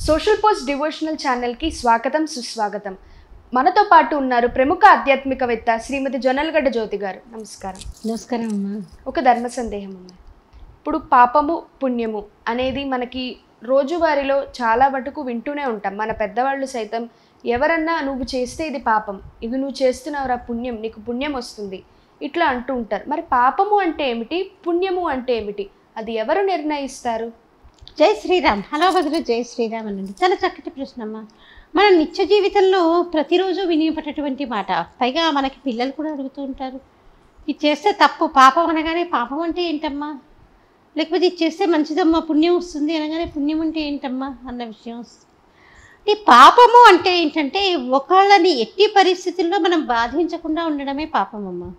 Social post devotional ఛానల్కి స్వాగతం సుస్వాగతం మనతో పాటు ఉన్నారు ప్రముఖ ఆధ్యాత్మికవేత్త శ్రీమతి జొన్నలగడ్డ జ్యోతి గారు నమస్కారం నమస్కారం అమ్మా ఒక ధర్మ సందేహం అమ్మ ఇప్పుడు పాపము పుణ్యము అనేది మనకి రోజువారీలో చాలా మటుకు వింటూనే ఉంటాం మన పెద్దవాళ్ళు సైతం ఎవరన్నా నువ్వు చేస్తే ఇది పాపం ఇది నువ్వు చేస్తున్నావురా పుణ్యం నీకు పుణ్యం వస్తుంది ఇట్లా అంటూ ఉంటారు మరి పాపము అంటే ఏమిటి పుణ్యము అంటే ఏమిటి అది ఎవరు నిర్ణయిస్తారు జై శ్రీరామ్ హలో బదులు జై శ్రీరామ్ అనండి చాలా చక్కటి ప్రశ్న అమ్మా మన నిత్య జీవితంలో ప్రతిరోజు వినిపడేటువంటి మాట పైగా మనకి పిల్లలు కూడా అడుగుతూ ఉంటారు ఇది చేస్తే తప్పు పాపం అనగానే పాపం అంటే ఏంటమ్మా లేకపోతే ఇది చేస్తే మంచిదమ్మా పుణ్యం వస్తుంది అనగానే పుణ్యం అంటే ఏంటమ్మా అన్న విషయం వస్తుంది. ఈ పాపము అంటే ఏంటంటే ఒకళ్ళని ఎట్టి పరిస్థితుల్లో మనం బాధించకుండా ఉండడమే పాపమమ్మా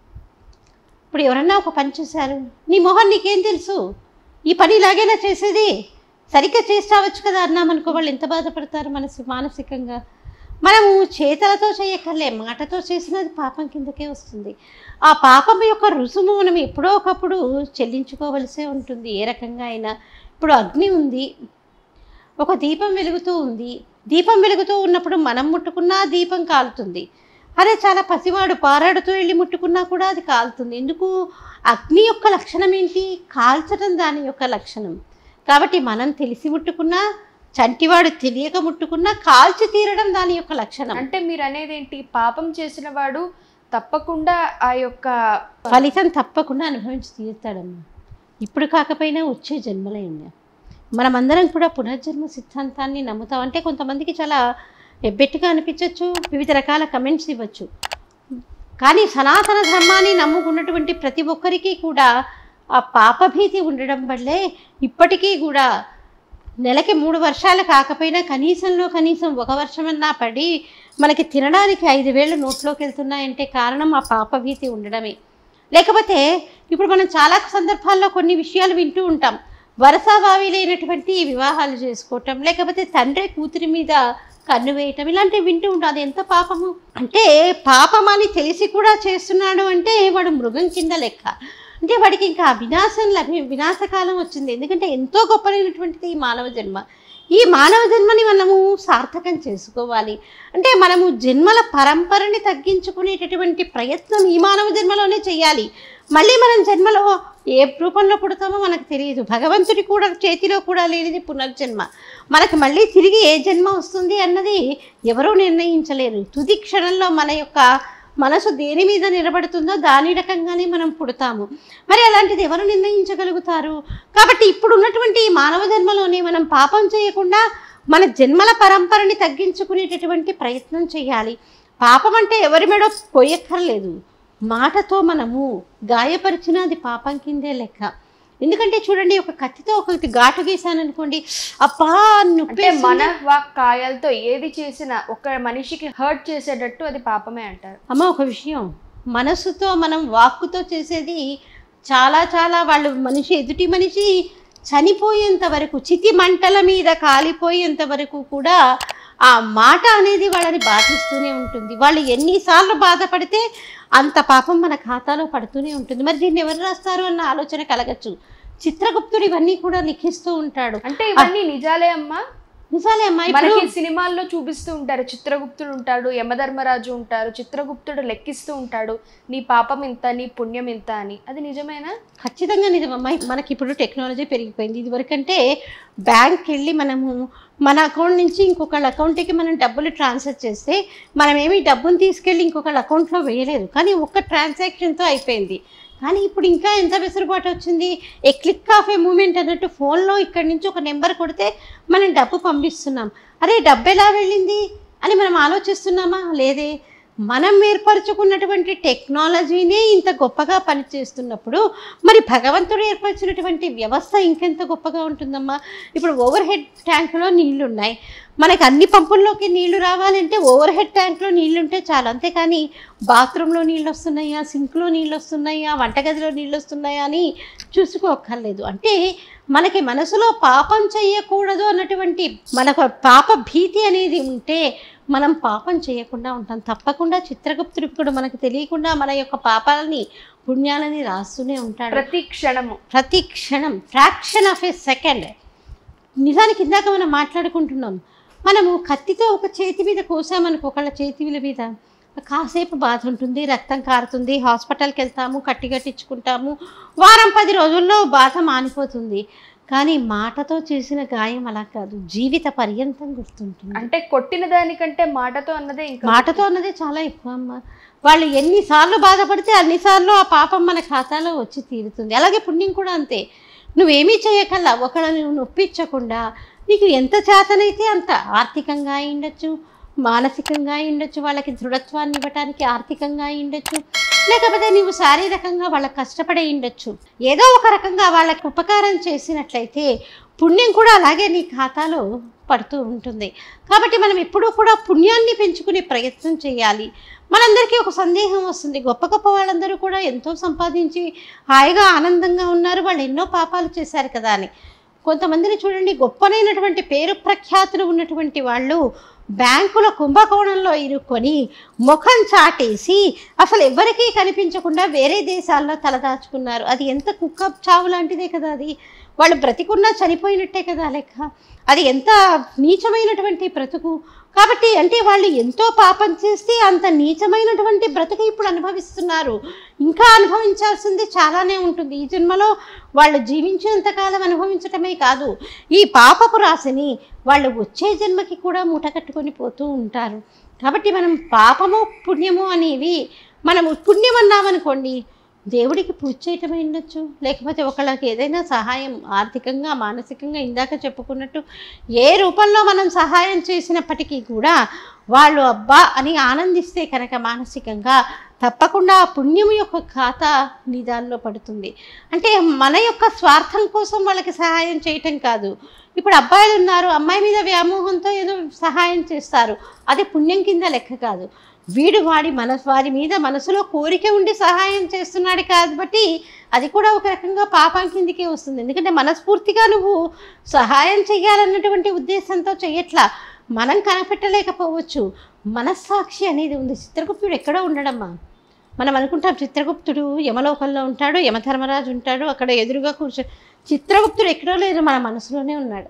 ఇప్పుడు ఎవరన్నా ఒక పని చేశారు నీ మొహం నీకేం తెలుసు ఈ పని ఇలాగేనా చేసేది సరిగ్గా చేసి రావచ్చు కదా అన్నామనుకో వాళ్ళు ఎంత బాధపడతారు మనసు మానసికంగా మనము చేతలతో చేయక్కర్లే మాటతో చేసినది పాపం కిందకే వస్తుంది ఆ పాపం యొక్క రుసుము మనం ఎప్పుడో ఒకప్పుడు చెల్లించుకోవలసే ఉంటుంది ఏ రకంగా అయినా ఇప్పుడు అగ్ని ఉంది ఒక దీపం వెలుగుతూ ఉంది దీపం వెలుగుతూ ఉన్నప్పుడు మనం ముట్టుకున్నా దీపం కాలుతుంది అదే చాలా పసివాడు పారాడుతూ వెళ్ళి ముట్టుకున్నా కూడా అది కాలుతుంది ఎందుకు అగ్ని యొక్క లక్షణం ఏంటి కాల్చడం దాని యొక్క లక్షణం కాబట్టి మనం తెలిసి ముట్టుకున్నా చంటివాడు తెలియక ముట్టుకున్నా కాల్చి తీరడం దాని యొక్క లక్షణం అంటే మీరు అనేది ఏంటి పాపం చేసిన వాడు తప్పకుండా ఆ యొక్క ఫలితం తప్పకుండా అనుభవించి తీరుతాడమ్మా ఇప్పుడు కాకపోయినా వచ్చే జన్మలైందా మనమందరం కూడా పునర్జన్మ సిద్ధాంతాన్ని నమ్ముతాం అంటే కొంతమందికి చాలా ఎబ్బెట్టుగా అనిపించవచ్చు వివిధ రకాల కమెంట్స్ ఇవ్వచ్చు కానీ సనాతన ధర్మాన్ని నమ్ముకున్నటువంటి ప్రతి ఒక్కరికి కూడా ఆ పాపభీతి ఉండడం వల్లే ఇప్పటికీ కూడా నెలకి మూడు వర్షాలు కాకపోయినా కనీసంలో కనీసం ఒక వర్షమన్నా పడి మనకి తినడానికి ఐదు వేళ్ళు నోట్లోకి వెళ్తున్నాయంటే కారణం ఆ పాపభీతి ఉండడమే లేకపోతే ఇప్పుడు మనం చాలా సందర్భాల్లో కొన్ని విషయాలు వింటూ ఉంటాం వరసాభావి లేనటువంటి వివాహాలు చేసుకోవటం లేకపోతే తండ్రి కూతురి మీద కన్ను వేయటం ఇలాంటివి వింటూ ఉంటాం అది ఎంత పాపము అంటే పాపం అని తెలిసి కూడా చేస్తున్నాడు అంటే వాడు మృగం కింద లెక్క అంటే వాడికి ఇంకా వినాశం లభి వినాశకాలం వచ్చింది ఎందుకంటే ఎంతో గొప్పనైనటువంటిది ఈ మానవ జన్మ ఈ మానవ జన్మని మనము సార్థకం చేసుకోవాలి అంటే మనము జన్మల పరంపరని తగ్గించుకునేటటువంటి ప్రయత్నం ఈ మానవ జన్మలోనే చేయాలి మళ్ళీ మనం జన్మలో ఏ రూపంలో పుడతామో మనకు తెలియదు భగవంతుడి కూడా చేతిలో కూడా లేనిది పునర్జన్మ మనకి మళ్ళీ తిరిగి ఏ జన్మ వస్తుంది అన్నది ఎవరూ నిర్ణయించలేరు తుది క్షణంలో మన యొక్క మనసు దేని మీద నిలబడుతుందో దాని రకంగానే మనం పుడతాము మరి అలాంటిది ఎవరు నిర్ణయించగలుగుతారు కాబట్టి ఇప్పుడు ఉన్నటువంటి ఈ మానవ జన్మలోనే మనం పాపం చేయకుండా మన జన్మల పరంపరని తగ్గించుకునేటటువంటి ప్రయత్నం చేయాలి పాపం అంటే ఎవరి మెడో పోయక్కర్లేదు మాటతో మనము గాయపరిచిన అది పాపం కిందే లెక్క ఎందుకంటే చూడండి ఒక కత్తితో ఒకటి ఘాటు గీసాను అనుకోండి అబ్బా అంటే నొప్పేస్తుంది. మన వాక్ కాయాలతో ఏది చేసినా ఒక మనిషికి హర్ట్ చేసేటట్టు అది పాపమే అంటారు అమ్మ ఒక విషయం మనసుతో మనం వాక్కుతో చేసేది చాలా చాలా వాళ్ళు మనిషి ఎదుటి మనిషి చనిపోయేంత వరకు చితి మంటల మీద కాలిపోయేంత వరకు కూడా ఆ మాట అనేది వాళ్ళని బాధిస్తూనే ఉంటుంది వాళ్ళు ఎన్నిసార్లు బాధపడితే అంత పాపం మన ఖాతాలో పడుతూనే ఉంటుంది మరి దీన్ని ఎవరు రాస్తారు అన్న ఆలోచన కలగచ్చు చిత్రగుప్తుడు ఇవన్నీ కూడా లిఖిస్తూ ఉంటాడు అంటే ఇవన్నీ నిజాలే అమ్మా నిజాలే అమ్మా ఇప్పుడు మనకి సినిమాల్లో చూపిస్తూ ఉంటారు చిత్రగుప్తుడు ఉంటాడు యమధర్మరాజు ఉంటారు చిత్రగుప్తుడు లెక్కిస్తూ ఉంటాడు నీ పాపం ఇంత నీ పుణ్యం ఇంత అని అది నిజమేనా ఖచ్చితంగా నిజమమ్మా మనకి ఇప్పుడు టెక్నాలజీ పెరిగిపోయింది ఇదివరకంటే బ్యాంక్కి వెళ్ళి మనము మన అకౌంట్ నుంచి ఇంకొకళ్ళ అకౌంట్కి మనం డబ్బులు ట్రాన్స్ఫర్ చేస్తే మనం ఏమి డబ్బును తీసుకెళ్ళి ఇంకొకళ్ళ అకౌంట్లో వేయలేదు కానీ ఒక్క ట్రాన్సాక్షన్తో అయిపోయింది కానీ ఇప్పుడు ఇంకా ఎంత వెసులుబాటు వచ్చింది a click of a moment అన్నట్టు ఫోన్లో ఇక్కడి నుంచి ఒక నెంబర్ కొడితే మనం డబ్బు పంపిస్తున్నాం అరే డబ్బు ఎలా వెళ్ళింది అని మనం ఆలోచిస్తున్నామా లేదే మనం ఏర్పరచుకున్నటువంటి టెక్నాలజీనే ఇంత గొప్పగా పనిచేస్తున్నప్పుడు మరి భగవంతుడు ఏర్పరిచినటువంటి వ్యవస్థ ఇంకెంత గొప్పగా ఉంటుందమ్మా ఇప్పుడు ఓవర్ హెడ్ ట్యాంకులో నీళ్లు ఉన్నాయి మనకి అన్ని పంపుల్లోకి నీళ్లు రావాలంటే ఓవర్ హెడ్ ట్యాంక్లో నీళ్లు ఉంటే చాలు అంతేకాని బాత్రూంలో నీళ్ళు వస్తున్నాయా సింక్లో నీళ్ళు వస్తున్నాయా వంటగదిలో నీళ్ళు వస్తున్నాయా అని చూసుకోక్కర్లేదు అంటే మనకి మనసులో పాపం చేయకూడదు అన్నటువంటి మనకు పాప భీతి అనేది ఉంటే మనం పాపం చేయకుండా ఉంటాం తప్పకుండా చిత్రగుప్తుడు కూడా మనకు తెలియకుండా మన యొక్క పాపాలని పుణ్యాలని రాస్తూనే ఉంటాడు ప్రతి క్షణము ప్రతి క్షణం ఫ్రాక్షన్ ఆఫ్ ఏ సెకండ్ నిజానికి ఇందాక మనం మాట్లాడుకుంటున్నాం మనము కత్తితో ఒక చేతి మీద కోసామనుకో ఒకళ్ళ చేతి మీద కాసేపు బాధ ఉంటుంది రక్తం కారుతుంది హాస్పిటల్కి వెళ్తాము కట్టి కట్టించుకుంటాము వారం పది రోజుల్లో బాధ మానిపోతుంది కానీ మాటతో చేసిన గాయం అలా కాదు జీవిత పర్యంతం గుర్తుంటుంది అంటే కొట్టిన దానికంటే మాటతో అన్నదే ఇంకా మాటతో అన్నదే చాలా ఎక్కువ అమ్మ వాళ్ళు ఎన్నిసార్లు బాధపడితే అన్నిసార్లు ఆ పాపం మన ఖాతాలో వచ్చి తీరుతుంది అలాగే పుణ్యం కూడా అంతే నువ్వేమీ చేయకల్లా ఒకళ్ళని నువ్వు నొప్పించకుండా నీకు ఎంత చేతనైతే అంత ఆర్థికంగా అయి ఉండొచ్చు మానసికంగా అయి ఉండొచ్చు వాళ్ళకి దృఢత్వాన్ని ఇవ్వటానికి ఆర్థికంగా అయి ఉండొచ్చు లేకపోతే నీవు శారీరకంగా వాళ్ళకి కష్టపడే ఉండొచ్చు ఏదో ఒక రకంగా వాళ్ళకి ఉపకారం చేసినట్లయితే పుణ్యం కూడా అలాగే నీ ఖాతాలో పడుతూ ఉంటుంది కాబట్టి మనం ఎప్పుడూ కూడా పుణ్యాన్ని పెంచుకునే ప్రయత్నం చేయాలి మనందరికీ ఒక సందేహం వస్తుంది గొప్ప గొప్ప వాళ్ళందరూ కూడా ఎంతో సంపాదించి హాయిగా ఆనందంగా ఉన్నారు వాళ్ళు ఎన్నో పాపాలు చేశారు కదా అని కొంతమందిని చూడండి గొప్పనైనటువంటి పేరు ప్రఖ్యాతులు ఉన్నటువంటి వాళ్ళు బ్యాంకుల కుంభకోణంలో ఇరుక్కొని ముఖం చాటేసి అసలు ఎవరికీ కనిపించకుండా వేరే దేశాల్లో తలదాచుకున్నారు అది ఎంత కుక్క చావు లాంటిదే కదా అది వాళ్ళు బ్రతికున్నా చనిపోయినట్టే కదా లెక్క అది ఎంత నీచమైనటువంటి బ్రతుకు కాబట్టి అంటే వాళ్ళు ఎంతో పాపం చేస్తే అంత నీచమైనటువంటి బ్రతుకు ఇప్పుడు అనుభవిస్తున్నారు ఇంకా అనుభవించాల్సింది చాలానే ఉంటుంది ఈ జన్మలో వాళ్ళు జీవించినంతకాలం అనుభవించటమే కాదు ఈ పాపపు రాశిని వాళ్ళు వచ్చే జన్మకి కూడా మూట కట్టుకొని పోతూ ఉంటారు కాబట్టి మనం పాపము పుణ్యము అనేవి మనము పుణ్యం అన్నామనుకోండి దేవుడికి పూజ చేయటమే ఉండొచ్చు లేకపోతే ఒకళ్ళకి ఏదైనా సహాయం ఆర్థికంగా మానసికంగా ఇందాక చెప్పుకున్నట్టు ఏ రూపంలో మనం సహాయం చేసినప్పటికీ కూడా వాళ్ళు అబ్బా అని ఆనందిస్తే కనుక మానసికంగా తప్పకుండా ఆ పుణ్యం యొక్క ఖాతా నిదాల్లో పడుతుంది అంటే మన యొక్క స్వార్థం కోసం వాళ్ళకి సహాయం చేయటం కాదు ఇప్పుడు అబ్బాయిలు ఉన్నారు అమ్మాయి మీద వ్యామోహంతో ఏదో సహాయం చేస్తారు అది పుణ్యం కింద లెక్క కాదు వీడు వాడి మన వారి మీద మనసులో కోరిక ఉండి సహాయం చేస్తున్నాడు కాబట్టి అది కూడా ఒక రకంగా పాపం కిందికే వస్తుంది ఎందుకంటే మనస్ఫూర్తిగా నువ్వు సహాయం చేయాలన్నటువంటి ఉద్దేశంతో చెయ్యట్లా మనం కనపెట్టలేకపోవచ్చు మనస్సాక్షి అనేది ఉంది చిత్రగుప్తుడు ఎక్కడో ఉండడమ్మా మనం అనుకుంటాం చిత్రగుప్తుడు యమలోకంలో ఉంటాడు యమధర్మరాజు ఉంటాడు అక్కడ ఎదురుగా కూర్చో చిత్రగుప్తుడు ఎక్కడో లేదు మన మనసులోనే ఉన్నాడు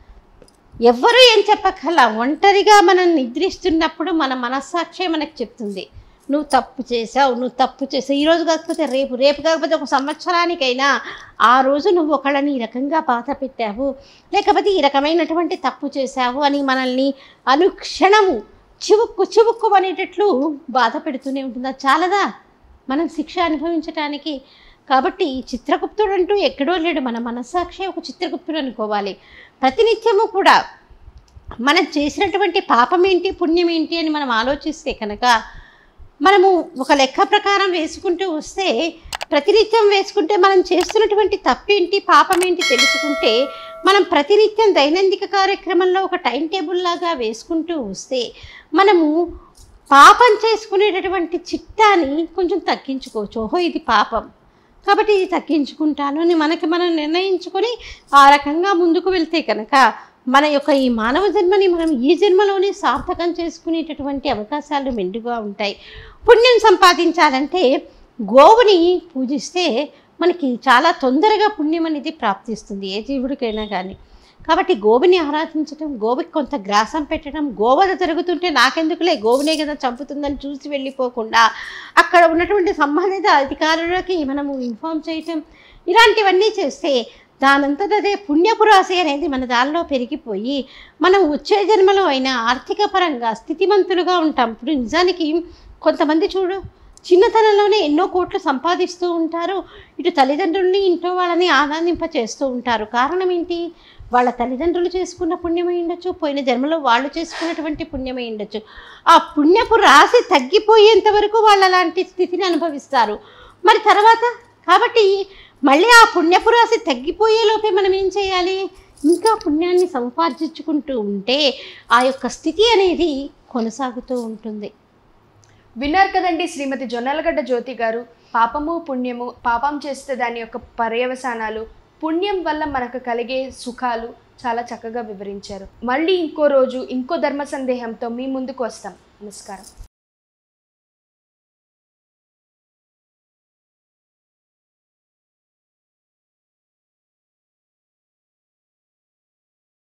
ఎవ్వరూ ఏం చెప్పక్కర్లా ఒంటరిగా మనం నిద్రిస్తున్నప్పుడు మన మనస్సాక్షే మనకు చెప్తుంది నువ్వు తప్పు చేసావు నువ్వు తప్పు చేసావు ఈ రోజు కాకపోతే రేపు రేపు కాకపోతే ఒక సంవత్సరానికైనా ఆ రోజు నువ్వు ఒకళ్ళని ఈ రకంగా బాధ పెట్టావు లేకపోతే ఈ రకమైనటువంటి తప్పు చేశావు అని మనల్ని అనుక్షణము చివుక్కు చివుక్కు అనేటట్లు బాధ పెడుతూనే ఉంటుంది అది చాలదా మనం శిక్ష అనుభవించటానికి కాబట్టి ఈ చిత్రగుప్తుడు అంటూ ఎక్కడో లేడు మన మనస్సాక్షి ఒక చిత్రగుప్తుడు అనుకోవాలి ప్రతినిత్యము కూడా మనం చేసినటువంటి పాపం ఏంటి పుణ్యం ఏంటి అని మనం ఆలోచిస్తే కనుక మనము ఒక లెక్క ప్రకారం వేసుకుంటూ వస్తే ప్రతినిత్యం వేసుకుంటే మనం చేస్తున్నటువంటి తప్పేంటి పాపం ఏంటి తెలుసుకుంటే మనం ప్రతినిత్యం దైనందిక కార్యక్రమంలో ఒక టైం టేబుల్ లాగా వేసుకుంటూ వస్తే మనము పాపం చేసుకునేటటువంటి చిట్టాని కొంచెం తగ్గించుకోవచ్చు ఓహో ఇది పాపం కాబట్టి ఇది తగ్గించుకుంటాను అని మనకి మనం నిర్ణయించుకొని ఆ రకంగా ముందుకు వెళ్తే కనుక మన యొక్క ఈ మానవ జన్మని మనం ఈ జన్మలోనే సార్థకం చేసుకునేటటువంటి అవకాశాలు మెండుగా ఉంటాయి పుణ్యం సంపాదించాలంటే గోవుని పూజిస్తే మనకి చాలా తొందరగా పుణ్యం అనేది ప్రాప్తిస్తుంది ఏ జీవుడికైనా కానీ కాబట్టి గోవుని ఆరాధించడం గోవుకి కొంత గ్రాసం పెట్టడం గోవద జరుగుతుంటే నాకెందుకులే గోవునే కదా చంపుతుందని చూసి వెళ్ళిపోకుండా అక్కడ ఉన్నటువంటి సంబంధిత అధికారులకి మనము ఇన్ఫామ్ చేయటం ఇలాంటివన్నీ చేస్తే దానంతట అదే పుణ్యపు రాశి అనేది మన దానిలో పెరిగిపోయి మనం వచ్చే జన్మలో అయినా ఆర్థిక పరంగా స్థితిమంతులుగా ఉంటాం ఇప్పుడు నిజానికి కొంతమంది చూడు చిన్నతనంలోనే ఎన్నో కోట్లు సంపాదిస్తూ ఉంటారు ఇటు తల్లిదండ్రుల్ని ఇంట్లో వాళ్ళని ఆనందింప చేస్తూ ఉంటారు కారణం ఏంటి వాళ్ళ తల్లిదండ్రులు చేసుకున్న పుణ్యమై ఉండొచ్చు పోయిన జన్మలో వాళ్ళు చేసుకున్నటువంటి పుణ్యమై ఉండొచ్చు ఆ పుణ్యపు రాశి తగ్గిపోయేంత వరకు వాళ్ళు అలాంటి స్థితిని అనుభవిస్తారు మరి తర్వాత కాబట్టి మళ్ళీ ఆ పుణ్యపు రాశి తగ్గిపోయేలోపే మనం ఏం చేయాలి ఇంకా పుణ్యాన్ని సంపాదించుకుంటూ ఉంటే ఆ యొక్క స్థితి అనేది కొనసాగుతూ ఉంటుంది విన్నారు కదండి శ్రీమతి జొన్నలగడ్డ జ్యోతి గారు పాపము పుణ్యము పాపం చేస్తే దాని యొక్క పర్యవసానాలు పుణ్యం వల్ల మనకు కలిగే సుఖాలు చాలా చక్కగా వివరించారు మళ్ళీ ఇంకో రోజు ఇంకో ధర్మ సందేహంతో మీ ముందుకు వస్తాం నమస్కారం